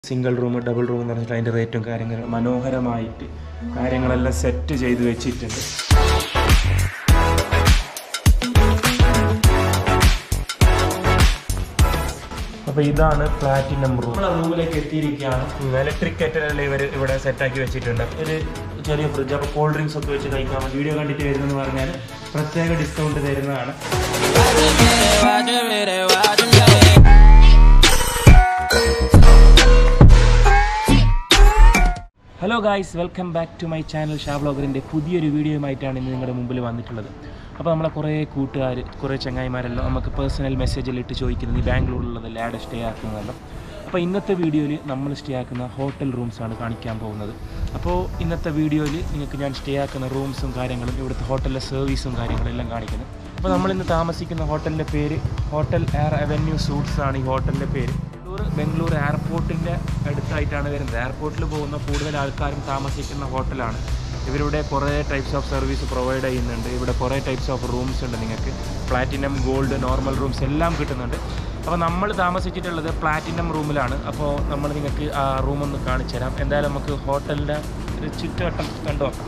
Single room double room എന്ന് പറഞ്ഞിട്ട് അതിൻ്റെ റേറ്റും കാര്യങ്ങളും മനോഹരമായിട്ട് കാര്യങ്ങളെല്ലാം സെറ്റ് ചെയ്ത് വെച്ചിട്ടുണ്ട് അപ്പോൾ ഇതാണ് പ്ലാറ്റിനം റൂം നമ്മളെ റൂമിലേക്ക് എത്തിയിരിക്കുകയാണ് ഇലക്ട്രിക് കെറ്റലെല്ലാം ഇവർ ഇവിടെ സെറ്റാക്കി വെച്ചിട്ടുണ്ട് ഒരു ചെറിയ ഫ്രിഡ്ജ് അപ്പോൾ കോൾഡ് ഡ്രിങ്ക്സ് ഒക്കെ വെച്ച് കഴിക്കാം വീഡിയോ കണ്ടിട്ട് വരുന്നെന്ന് പറഞ്ഞാൽ പ്രത്യേക ഡിസ്കൗണ്ട് തരുന്നതാണ് hello guys welcome back to my channel Shah ബ്ലോഗറിൻ്റെ പുതിയൊരു വീഡിയോയുമായിട്ടാണ് ഇന്ന് നിങ്ങളുടെ മുമ്പിൽ വന്നിട്ടുള്ളത് അപ്പോൾ നമ്മളെ കുറേ കൂട്ടുകാർ കുറേ ചങ്ങായിമാരെല്ലാം നമുക്ക് പേഴ്സണൽ മെസ്സേജിൽ ഇട്ട് ചോദിക്കുന്നത് ഈ ബാംഗ്ലൂരിലുള്ളത് ലാഡ് സ്റ്റേ ആക്കുന്നതെല്ലാം അപ്പോൾ ഇന്നത്തെ വീഡിയോയിൽ നമ്മൾ സ്റ്റേ ആക്കുന്ന ഹോട്ടൽ റൂംസാണ് കാണിക്കാൻ പോകുന്നത് അപ്പോൾ ഇന്നത്തെ വീഡിയോയിൽ നിങ്ങൾക്ക് ഞാൻ സ്റ്റേ ആക്കുന്ന റൂംസും കാര്യങ്ങളും ഇവിടുത്തെ ഹോട്ടലിലെ സർവീസും കാര്യങ്ങളും എല്ലാം കാണിക്കുന്നത് അപ്പോൾ നമ്മളിന്ന് താമസിക്കുന്ന ഹോട്ടലിൻ്റെ പേര് ഹോട്ടൽ എയർ അവന്യൂ സൂട്ട്സ് ആണ് ഈ ഹോട്ടലിൻ്റെ പേര് ബംഗളൂർ ബംഗളൂർ എയർപോർട്ടിൻ്റെ അടുത്തായിട്ടാണ് വരുന്നത് എയർപോർട്ടിൽ പോകുന്ന കൂടുതൽ ആൾക്കാരും താമസിക്കുന്ന ഹോട്ടലാണ് ഇവരിവിടെ കുറേ ടൈപ്സ് ഓഫ് സർവീസ് പ്രൊവൈഡ് ചെയ്യുന്നുണ്ട് ഇവിടെ കുറേ ടൈപ്സ് ഓഫ് റൂംസ് ഉണ്ട് നിങ്ങൾക്ക് പ്ലാറ്റിനം ഗോൾഡ് നോർമൽ റൂംസ് എല്ലാം കിട്ടുന്നുണ്ട് അപ്പോൾ നമ്മൾ താമസിച്ചിട്ടുള്ളത് പ്ലാറ്റിനം റൂമിലാണ് അപ്പോൾ നമ്മൾ നിങ്ങൾക്ക് ആ റൂമൊന്ന് കാണിച്ചു തരാം എന്തായാലും നമുക്ക് ഹോട്ടലിൻ്റെ ഒരു ചുറ്റുവട്ടം കണ്ടു നോക്കാം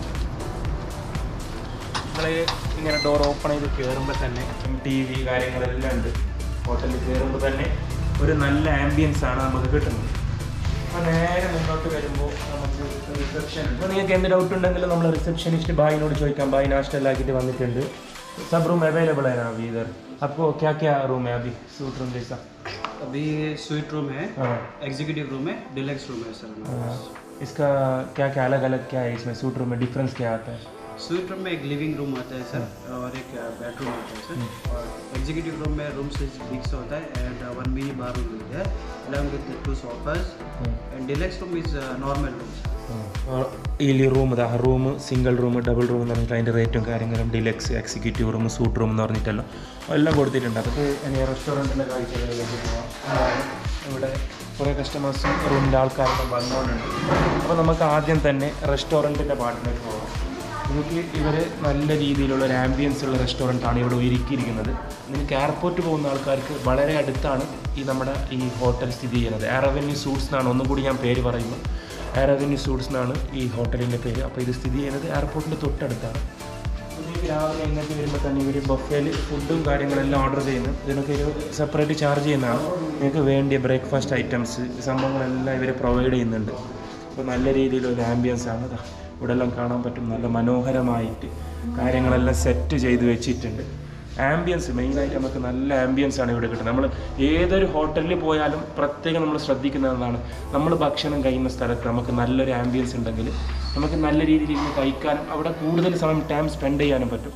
നമ്മൾ ഇങ്ങനെ ഡോർ ഓപ്പൺ ചെയ്ത് കയറുമ്പോൾ തന്നെ ടി വി കാര്യങ്ങളെല്ലാം ഉണ്ട് ഹോട്ടലിൽ കയറുമ്പോൾ തന്നെ ഒരു നല്ല ആംബിയൻസ് ആണ് നമുക്ക് കിട്ടുന്നത് അപ്പോൾ നേരെ മുന്നോട്ട് വരുമ്പോൾ നമുക്ക് റിസപ്ഷൻ ഉണ്ട് അപ്പോൾ നിങ്ങൾക്ക് എന്ത് ഡൗട്ട് ഉണ്ടെങ്കിലും നമ്മൾ റിസപ്ഷനിസ്റ്റ് ബായിനോട് ചോദിക്കാം ബായി നാഷ്ട ആക്കിയിട്ട് വന്നിട്ടുണ്ട് सब रूम अवेलेबल है ना अभी इधर आपको क्या क्या रूम है अभी सूट रूम जैसा अभी स्वीट रूम है हाँ एग्जीक्यूटिव रूम है डिलक्स रूम है सर हमारे हाँ। पास इसका क्या क्या अलग अलग क्या है इसमें सूट रूम में डिफरेंस क्या आता है स्वीट रूम में एक लिविंग रूम आता है सर और एक बेडरूम आता है सर और एग्जीक्यूटिव रूम में रूम साइज बिग सा होता है and one mini bar room है along with two sofas and deluxe room is normal room ഈ റൂം ഇതാ room single room double room എന്ന് പറഞ്ഞിട്ട് അതിൻ്റെ റേറ്റും കാര്യങ്ങളും deluxe executive room suite room എന്ന് പറഞ്ഞിട്ടല്ലോ എല്ലാം കൊടുത്തിട്ടുണ്ട് അതൊക്കെ ഇനി റെസ്റ്റോറൻറ്റിൻ്റെ കാഴ്ചകളിലേക്ക് പോവാം അതാണ് ഇവിടെ കുറേ കസ്റ്റമേഴ്സും റൂമിൻ്റെ ആൾക്കാരെല്ലാം വന്നുകൊണ്ടുണ്ട് അപ്പോൾ നമുക്ക് ആദ്യം തന്നെ റെസ്റ്റോറൻറ്റിൻ്റെ പാട്ടിലേക്ക് പോകാം നിങ്ങൾക്ക് ഇവർ നല്ല രീതിയിലുള്ള ഒരു ആംബിയൻസ് ഉള്ള റെസ്റ്റോറൻ്റാണ് ഇവിടെ ഒരുക്കിയിരിക്കുന്നത് നിങ്ങൾക്ക് എയർപോർട്ട് പോകുന്ന ആൾക്കാർക്ക് വളരെ അടുത്താണ് ഈ നമ്മുടെ ഈ ഹോട്ടൽ സ്ഥിതി ചെയ്യുന്നത് എയർ അവന്യൂ സൂട്ട്സ് എന്നാണ് ഒന്നും കൂടി ഞാൻ പേര് പറയുമ്പോൾ എയർ അവന്യൂ സൂട്ട്സ് എന്നാണ് ഈ ഹോട്ടലിൻ്റെ പേര് അപ്പോൾ ഇത് സ്ഥിതി ചെയ്യുന്നത് എയർപോർട്ടിൻ്റെ തൊട്ടടുത്താണ് അപ്പോൾ നിങ്ങൾക്ക് രാവിലെ ഇങ്ങോട്ട് വരുമ്പോൾ തന്നെ ഇവർ ബൊഫേയിൽ ഫുഡും കാര്യങ്ങളെല്ലാം ഓർഡർ ചെയ്യുന്നു ഇതിനൊക്കെ ഒരു സെപ്പറേറ്റ് ചാർജ് ചെയ്യുന്നതാണ് നിങ്ങൾക്ക് വേണ്ടിയ ബ്രേക്ക്ഫാസ്റ്റ് ഐറ്റംസ് സംഭവങ്ങളെല്ലാം ഇവർ പ്രൊവൈഡ് ചെയ്യുന്നുണ്ട് അപ്പോൾ നല്ല രീതിയിലൊരു ആംബിയൻസ് ആണ് ഇതാ ഇവിടെ എല്ലാം കാണാൻ പറ്റും നല്ല മനോഹരമായിട്ട് കാര്യങ്ങളെല്ലാം സെറ്റ് ചെയ്ത് വെച്ചിട്ടുണ്ട് ആംബിയൻസ് മെയിനായിട്ട് നമുക്ക് നല്ല ആംബിയൻസ് ആണ് ഇവിടെ കിട്ടുന്നത് നമ്മൾ ഏതൊരു ഹോട്ടലിൽ പോയാലും പ്രത്യേകം നമ്മൾ ശ്രദ്ധിക്കുന്നതാണ് നമ്മൾ ഭക്ഷണം കഴിയുന്ന സ്ഥലത്ത് നമുക്ക് നല്ലൊരു ആംബിയൻസ് ഉണ്ടെങ്കിൽ നമുക്ക് നല്ല രീതിയിൽ ഇരുന്ന് കഴിക്കാനും അവിടെ കൂടുതൽ സമയം ടൈം സ്പെൻഡ് ചെയ്യാനും പറ്റും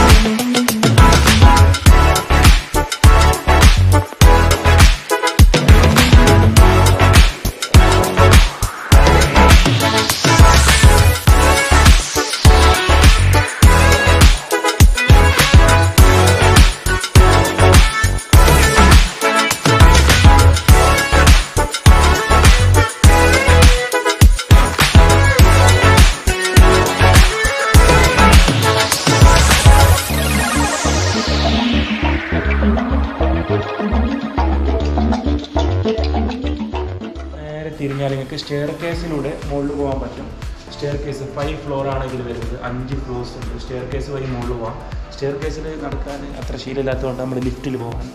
നേരെ തിരിഞ്ഞാൽ നിങ്ങൾക്ക് സ്റ്റെയർ കേസിലൂടെ മുകളിൽ പോകാൻ പറ്റും സ്റ്റെയർ കേസ് ഫൈവ് ഫ്ലോർ ആണ് ഇതിൽ വരുന്നത് അഞ്ച് ഫ്ലോർസ് ഉണ്ട് സ്റ്റെയർ കേസ് വഴി മുകളിൽ പോകാം സ്റ്റെയർ കേസിൽ നടക്കാൻ അത്ര ശീലമില്ലാത്തതുകൊണ്ട് നമ്മൾ ലിഫ്റ്റിൽ പോകാൻ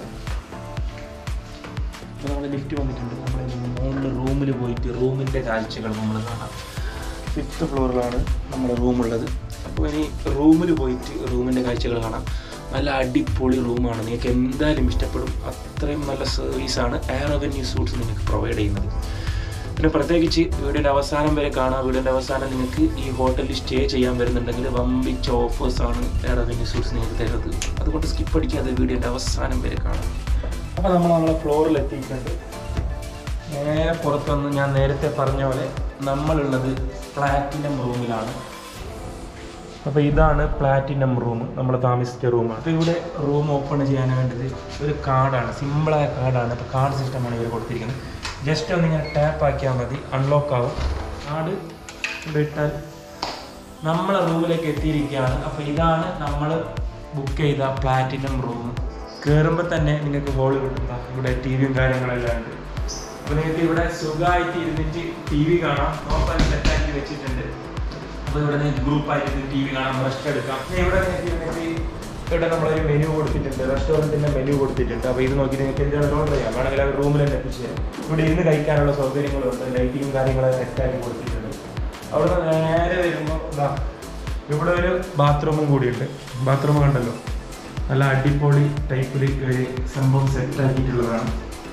ഇപ്പോൾ നമ്മൾ ലിഫ്റ്റ് വന്നിട്ടുണ്ട് നമ്മൾ മുകളിൽ റൂമിൽ പോയിട്ട് റൂമിൻ്റെ കാഴ്ചകൾ നമ്മൾ കാണാം ഫിഫ്ത്ത് ഫ്ലോറിലാണ് നമ്മുടെ റൂമുള്ളത് അപ്പോൾ ഇനി റൂമിൽ പോയിട്ട് റൂമിൻ്റെ കാഴ്ചകൾ കാണാം നല്ല അടിപൊളി റൂമാണ് നിങ്ങൾക്ക് എന്തായാലും ഇഷ്ടപ്പെടും അത്രയും നല്ല സർവീസാണ് എയർ അവന്യൂ സൂട്ട്സ് നിങ്ങൾക്ക് പ്രൊവൈഡ് ചെയ്യുന്നത് പിന്നെ പ്രത്യേകിച്ച് വീടിൻ്റെ അവസാനം വരെ കാണാം വീടിൻ്റെ അവസാനം നിങ്ങൾക്ക് ഈ ഹോട്ടലിൽ സ്റ്റേ ചെയ്യാൻ വരുന്നുണ്ടെങ്കിൽ വമ്പിച്ച ഓഫേഴ്സാണ് എയർ അവന്യൂ സൂട്ട്സ് നിങ്ങൾക്ക് തരുന്നത് അതുകൊണ്ട് സ്കിപ്പ് അടിക്കാതെ വീടിൻ്റെ അവസാനം വരെ കാണാം അപ്പോൾ നമ്മൾ നമ്മളെ ഫ്ലോറിൽ എത്തിയിട്ടുണ്ട് നേരെ പുറത്തുനിന്ന് ഞാൻ നേരത്തെ പറഞ്ഞ പോലെ നമ്മളുള്ളത് പ്ലാറ്റിനം റൂമിലാണ് അപ്പോൾ ഇതാണ് പ്ലാറ്റിനം റൂം നമ്മൾ താമസിച്ച റൂമാണ് അപ്പോൾ ഇവിടെ റൂം ഓപ്പൺ ചെയ്യാൻ വേണ്ടത് ഒരു കാർഡാണ് സിമ്പിളായ കാർഡാണ് അപ്പോൾ കാർഡ് സിസ്റ്റമാണ് ഇവർ കൊടുത്തിരിക്കുന്നത് ജസ്റ്റ് ഒന്ന് ഇങ്ങനെ ടാപ്പ് ആക്കിയാൽ മതി അൺലോക്ക് ആവും കാർഡ് ഇവിടെ ഇട്ടാൽ നമ്മളെ റൂമിലേക്ക് എത്തിയിരിക്കുകയാണ് അപ്പോൾ ഇതാണ് നമ്മൾ ബുക്ക് ചെയ്ത പ്ലാറ്റിനം റൂം കയറുമ്പോൾ തന്നെ നിങ്ങൾക്ക് ഹോൾ കിട്ടുന്ന ഇവിടെ ടി വിയും കാര്യങ്ങളെല്ലാം ഉണ്ട് അപ്പോൾ നിങ്ങൾക്ക് ഇവിടെ സുഖമായിട്ട് ഇരുന്നിട്ട് ടി വി കാണാം നോക്കാൻ സെറ്റാക്കി വെച്ചിട്ടുണ്ട് അപ്പോൾ ഇവിടെ നിങ്ങൾക്ക് ഗ്രൂപ്പായിട്ട് ടി വി കാണാം റെസ്റ്റ് എടുക്കാം പിന്നെ ഇവിടെ നിങ്ങൾക്ക് ഇരുന്നിട്ട് ഇവിടെ നമ്മളൊരു മെനു കൊടുത്തിട്ടുണ്ട് റെസ്റ്റോറൻറ്റിൻ്റെ മെനു കൊടുത്തിട്ടുണ്ട് അപ്പോൾ ഇത് നോക്കി നിങ്ങൾക്ക് എന്താണ് ഓർഡർ ചെയ്യാം വേണമെങ്കിൽ അവർ റൂമിൽ തന്നെ എത്തിച്ചു തരും ഇവിടെ ഇരുന്ന് കഴിക്കാനുള്ള സൗകര്യങ്ങളുണ്ട് ലൈറ്റിങ്ങും കാര്യങ്ങളും സെറ്റാക്കി കൊടുത്തിട്ടുണ്ട് അവിടെ നിന്ന് നേരെ വരുമ്പോൾ ഇതാ ഇവിടെ ഒരു ബാത്റൂമും കൂടിയുണ്ട് ബാത്റൂം കണ്ടല്ലോ നല്ല അടിപൊളി ടൈപ്പിൽ ഒരു സംഭവം സെറ്റ് ആക്കിയിട്ടുള്ളതാണ്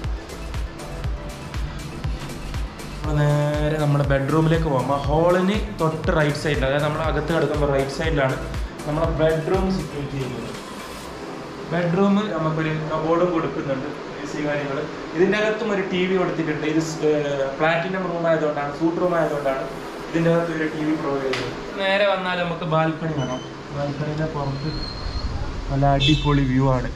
അപ്പോൾ നേരെ നമ്മുടെ ബെഡ്റൂമിലേക്ക് പോകാം ആ ഹോളിന് തൊട്ട് റൈറ്റ് സൈഡിൽ അതായത് നമ്മൾ അകത്ത് കിടക്കുമ്പോൾ റൈറ്റ് സൈഡിലാണ് നമ്മുടെ ബെഡ്റൂം സിറ്റുവേറ്റ് ചെയ്യുന്നത് ബെഡ്റൂം നമുക്കൊരു കബോർഡും കൊടുക്കുന്നുണ്ട് എ സി കാര്യങ്ങൾ ഇതിൻ്റെ അകത്തും ഒരു ടി വി കൊടുത്തിട്ടുണ്ട് ഇത് പ്ലാറ്റിനം റൂം ആയതുകൊണ്ടാണ് സൂട്ട് റൂം ആയതുകൊണ്ടാണ് ഇതിൻ്റെ അകത്ത് ഒരു ടി വി പ്രൊവൈഡ് ചെയ്തത് നേരെ വന്നാൽ നമുക്ക് ബാൽക്കണി കാണാം ബാൽക്കണിയുടെ പുറത്ത് നല്ല അടിപൊളി വ്യൂ ആണ്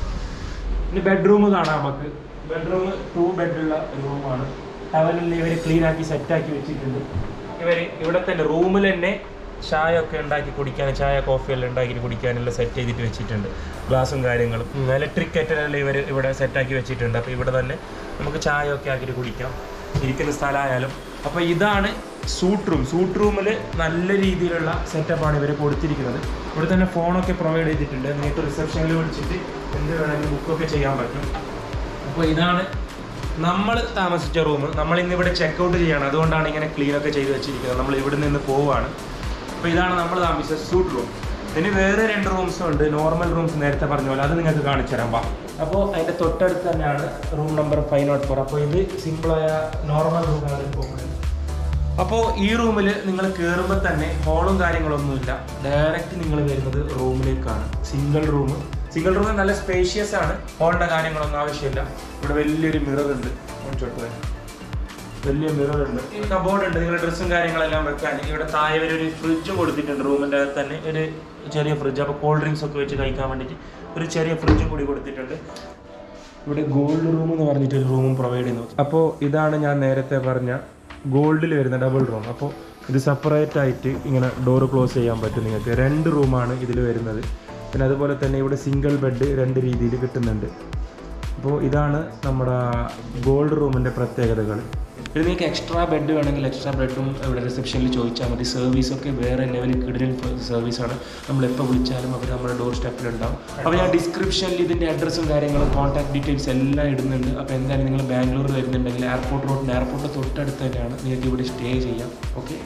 ഇനി ബെഡ്റൂം കാണാം നമുക്ക് ബെഡ്റൂം ടു ബെഡുള്ള റൂമാണ് ടവലിൽ ഇവർ ക്ലീൻ ആക്കി സെറ്റാക്കി വെച്ചിട്ടുണ്ട് ഇവർ ഇവിടെ തന്നെ റൂമിൽ തന്നെ ചായ ഒക്കെ ഉണ്ടാക്കി കുടിക്കാൻ ചായ കോഫി എല്ലാം ഉണ്ടാക്കി കുടിക്കാനെല്ലാം സെറ്റ് ചെയ്തിട്ട് വെച്ചിട്ടുണ്ട് ഗ്ലാസും കാര്യങ്ങളും ഇലക്ട്രിക് കെറ്റലെല്ലാം ഇവർ ഇവിടെ സെറ്റാക്കി വെച്ചിട്ടുണ്ട് അപ്പോൾ ഇവിടെ തന്നെ നമുക്ക് ചായ ഒക്കെ ആക്കിയിട്ട് കുടിക്കാം ഇരിക്കുന്ന സ്ഥലമായാലും അപ്പോൾ ഇതാണ് സൂട്ട് റൂം സൂട്ട് റൂമിൽ നല്ല രീതിയിലുള്ള സെറ്റപ്പാണ് ഇവർ കൊടുത്തിരിക്കുന്നത് ഇവിടെ തന്നെ ഫോണൊക്കെ പ്രൊവൈഡ് ചെയ്തിട്ടുണ്ട് നിങ്ങൾക്ക് റിസപ്ഷനിൽ വിളിച്ചിട്ട് എന്ത് വേണമെങ്കിലും ബുക്കൊക്കെ ചെയ്യാൻ പറ്റും അപ്പോൾ ഇതാണ് നമ്മൾ താമസിച്ച റൂം നമ്മൾ ഇന്ന് ഇവിടെ ചെക്കൗട്ട് ചെയ്യണം അതുകൊണ്ടാണ് ഇങ്ങനെ ക്ലീൻ ഒക്കെ ചെയ്ത് വെച്ചിരിക്കുന്നത് നമ്മൾ ഇവിടെ നിന്ന് പോവുകയാണ് അപ്പോൾ ഇതാണ് നമ്മൾ താമസിച്ച സൂട്ട് റൂം ഇനി വേറെ രണ്ട് റൂംസും ഉണ്ട് നോർമൽ റൂംസ് നേരത്തെ പറഞ്ഞ പോലെ അത് നിങ്ങൾക്ക് കാണിച്ചു തരാം വാ അപ്പോൾ അതിൻ്റെ തൊട്ടടുത്ത് തന്നെയാണ് room number five nought four അപ്പോൾ ഇത് സിമ്പിളായ നോർമൽ റൂമാണ് പോകുന്നത് അപ്പോൾ ഈ റൂമിൽ നിങ്ങൾ കയറുമ്പോൾ തന്നെ ഹോളും കാര്യങ്ങളൊന്നുമില്ല ഡയറക്റ്റ് നിങ്ങൾ വരുന്നത് റൂമിലേക്കാണ് സിംഗിൾ റൂം സിംഗിൾ റൂം നല്ല സ്പേഷ്യസ് ആണ് ഹോളിൻ്റെ കാര്യങ്ങളൊന്നും ആവശ്യമില്ല ഇവിടെ വലിയൊരു മിറർ ഉണ്ട് കാണിച്ചോട്ട് വരാം. വലിയ മിറർ ഉണ്ട് കബോർഡ് ഉണ്ട് നിങ്ങളുടെ ഡ്രസ്സും കാര്യങ്ങളെല്ലാം വെക്കാൻ ഇവിടെ താഴെ വരെ ഒരു ഫ്രിഡ്ജ് കൊടുത്തിട്ടുണ്ട് റൂമിൻ്റെ അകത്ത് തന്നെ ഒരു ചെറിയ ഫ്രിഡ്ജ് അപ്പോൾ കൂൾ ഡ്രിങ്ക്സ് ഒക്കെ വെച്ച് കഴിക്കാൻ വേണ്ടിയിട്ട് ഒരു ചെറിയ ഫ്രിഡ്ജും കൂടി കൊടുത്തിട്ടുണ്ട് ഇവിടെ ഗോൾഡ് റൂം എന്ന് പറഞ്ഞിട്ട് ഒരു റൂമും പ്രൊവൈഡ് ചെയ്യുന്നു അപ്പോൾ ഇതാണ് ഞാൻ നേരത്തെ പറഞ്ഞ ഗോൾഡിൽ വരുന്ന ഡബിൾ റൂം അപ്പോൾ ഇത് സെപ്പറേറ്റ് ആയിട്ട് ഇങ്ങനെ ഡോറ് ക്ലോസ് ചെയ്യാൻ പറ്റും നിങ്ങൾക്ക് രണ്ട് റൂമാണ് ഇതിൽ വരുന്നത് പിന്നെ അതുപോലെ തന്നെ ഇവിടെ സിംഗിൾ ബെഡ് രണ്ട് രീതിയിൽ കിട്ടുന്നുണ്ട് അപ്പോൾ ഇതാണ് നമ്മുടെ ഗോൾഡ് റൂമിൻ്റെ പ്രത്യേകതകൾ ഇത് നിങ്ങൾക്ക് എക്സ്ട്രാ ബെഡ് വേണമെങ്കിൽ എക്സ്ട്രാ ബെഡും ഇവിടെ റിസപ്ഷനിൽ ചോദിച്ചാൽ മതി സർവീസൊക്കെ വേറെ ലെവലിൽ കിടിലൻ സർവീസാണ് നമ്മൾ എപ്പോൾ വിളിച്ചാലും അവർ നമ്മുടെ ഡോർ സ്റ്റെപ്പിലുണ്ടാവും അപ്പോൾ ഞാൻ ഡിസ്ക്രിപ്ഷനിൽ ഇതിൻ്റെ അഡ്രസ്സും കാര്യങ്ങളും കോൺടാക്ട് ഡീറ്റെയിൽസ് എല്ലാം ഇടുന്നുണ്ട് അപ്പോൾ എന്തായാലും നിങ്ങൾ ബാംഗ്ലൂർ വരുന്നുണ്ടെങ്കിൽ എയർപോർട്ട് റോഡിൻ്റെ എയർപോർട്ട് തൊട്ടടുത്ത് തന്നെയാണ് നിങ്ങൾക്ക് ഇവിടെ സ്റ്റേ ചെയ്യാം ഓക്കെ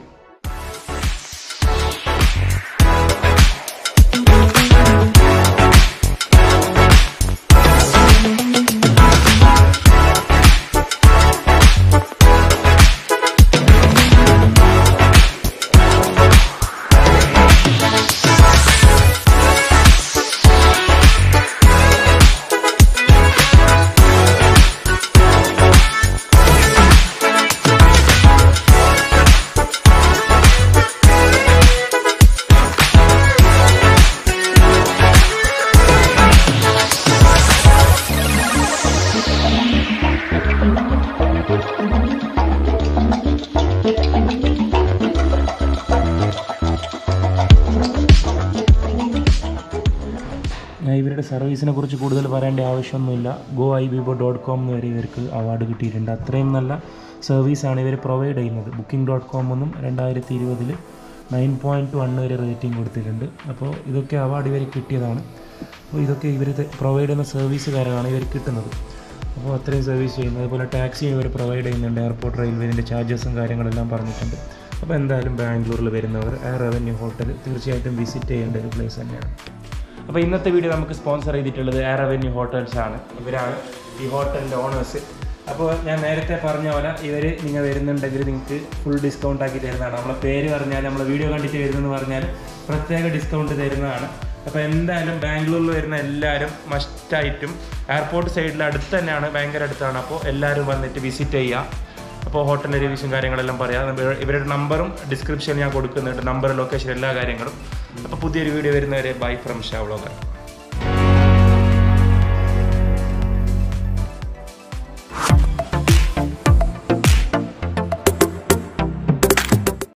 ഞാൻ ഇവരുടെ സർവീസിനെ കുറിച്ച് കൂടുതൽ പറയേണ്ട ആവശ്യമൊന്നുമില്ല Goibibo dot com എന്ന് വരെ ഇവർക്ക് അവാർഡ് കിട്ടിയിട്ടുണ്ട് അത്രയും നല്ല സർവീസാണ് ഇവർ പ്രൊവൈഡ് ചെയ്യുന്നത് ബുക്കിംഗ് ഡോട്ട് കോം എന്നും രണ്ടായിരത്തി ഇരുപതിൽ നയൻ പോയിൻറ്റ് വൺ വരെ റേറ്റിംഗ് കൊടുത്തിട്ടുണ്ട് അപ്പോൾ ഇതൊക്കെ അവാർഡ് ഇവർ കിട്ടിയതാണ് അപ്പോൾ ഇതൊക്കെ ഇവർ പ്രൊവൈഡ് ചെയ്യുന്ന സർവീസ് കാരണമാണ് ഇവർ കിട്ടുന്നത് അപ്പോൾ അത്രയും സർവീസ് ചെയ്യുന്നത് അതുപോലെ ടാക്സി ഇവർ പ്രൊവൈഡ് ചെയ്യുന്നുണ്ട് എയർപോർട്ട് റെയിൽവേൻ്റെ ചാർജസും കാര്യങ്ങളെല്ലാം പറഞ്ഞിട്ടുണ്ട് അപ്പോൾ എന്തായാലും ബാംഗ്ലൂരിൽ വരുന്നവർ ആ റവന്യൂ ഹോട്ടൽ തീർച്ചയായിട്ടും വിസിറ്റ് ചെയ്യേണ്ട ഒരു പ്ലേസ് തന്നെയാണ് അപ്പോൾ ഇന്നത്തെ വീഡിയോ നമുക്ക് സ്പോൺസർ ചെയ്തിട്ടുള്ളത് എയർ അവന്യൂ ഹോട്ടൽസ് ആണ് ഇവരാണ് ഈ ഹോട്ടലിൻ്റെ ഓണേഴ്സ് അപ്പോൾ ഞാൻ നേരത്തെ പറഞ്ഞ പോലെ ഇവർ നിങ്ങൾ വരുന്നുണ്ടെങ്കിൽ നിങ്ങൾക്ക് ഫുൾ ഡിസ്കൗണ്ട് ആക്കി തരുന്നതാണ് നമ്മളെ പേര് പറഞ്ഞാൽ നമ്മളെ വീഡിയോ കണ്ടിട്ട് വരുന്നെന്ന് പറഞ്ഞാൽ പ്രത്യേക ഡിസ്കൗണ്ട് തരുന്നതാണ് അപ്പോൾ എന്തായാലും ബാംഗ്ലൂരിൽ വരുന്ന എല്ലാവരും മസ്റ്റായിട്ടും എയർപോർട്ട് സൈഡിൽ അടുത്ത് തന്നെയാണ് ഭയങ്കര അടുത്താണ് അപ്പോൾ എല്ലാവരും വന്നിട്ട് വിസിറ്റ് ചെയ്യുക അപ്പോൾ ഹോട്ടലിൻ്റെ റിവ്യൂസും കാര്യങ്ങളെല്ലാം പറയാം ഇവ- ഇവരുടെ നമ്പറും ഡിസ്ക്രിപ്ഷനിൽ ഞാൻ കൊടുക്കുന്നുണ്ട് നമ്പർ ലൊക്കേഷൻ എല്ലാ കാര്യങ്ങളും അപ്പോൾ പുതിയൊരു വീഡിയോ വരുന്നവരെ ബൈ ഫ്രം ഷാ വ്ളോഗർ